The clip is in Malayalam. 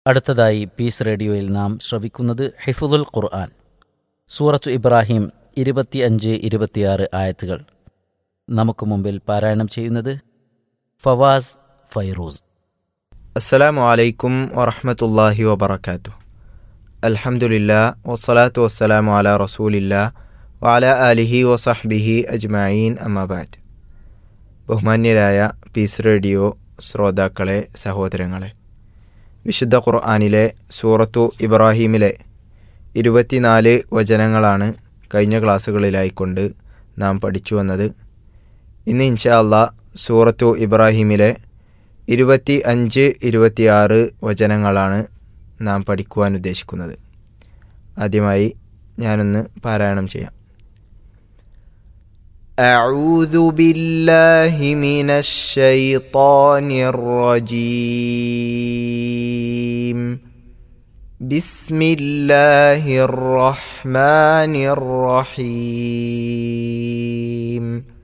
അടുത്തതായി പീസ് റേഡിയോയിൽ നാം ശ്രവിക്കുന്നത് ഹിഫുദുൽ ഖുർആൻ സൂറത്തു ഇബ്രാഹിം ഇരുപത്തിയഞ്ച് ഇരുപത്തിയാറ് ആയത്തുകൾ നമുക്ക് മുമ്പിൽ പാരായണം ചെയ്യുന്നത് ഫവാസ് ഫൈറൂസ് അസ്സലാമു അലൈക്കും വറഹമത്തല്ലാഹി വബർക്കാത്തു അൽഹംദുലില്ലാ വസ്സലാത്തു വസ്സലാമു അല റസൂലില്ലാ വഅല ആലിഹി വസഹ്ബിഹി അജ്മഈൻ അമ്മാബാദ് ബഹുമാന്യരായ പീസ് റേഡിയോ ശ്രോതാക്കളെ സഹോദരങ്ങളെ വിശുദ്ധ ഖുർആാനിലെ സൂറത്തു ഇബ്രാഹീമിലെ ഇരുപത്തിനാല് വചനങ്ങളാണ് കഴിഞ്ഞ ക്ലാസ്സുകളിലായിക്കൊണ്ട് നാം പഠിച്ചു വന്നത് ഇന്ന് ഇൻഷാ അല്ലാ സൂറത്തു ഇബ്രാഹീമിലെ ഇരുപത്തി അഞ്ച് ഇരുപത്തിയാറ് വചനങ്ങളാണ് നാം പഠിക്കുവാൻ ഉദ്ദേശിക്കുന്നത് ആദ്യമായി ഞാനൊന്ന് പാരായണം ചെയ്യാം أعوذ بالله من الشيطان الرجيم بسم الله الرحمن الرحيم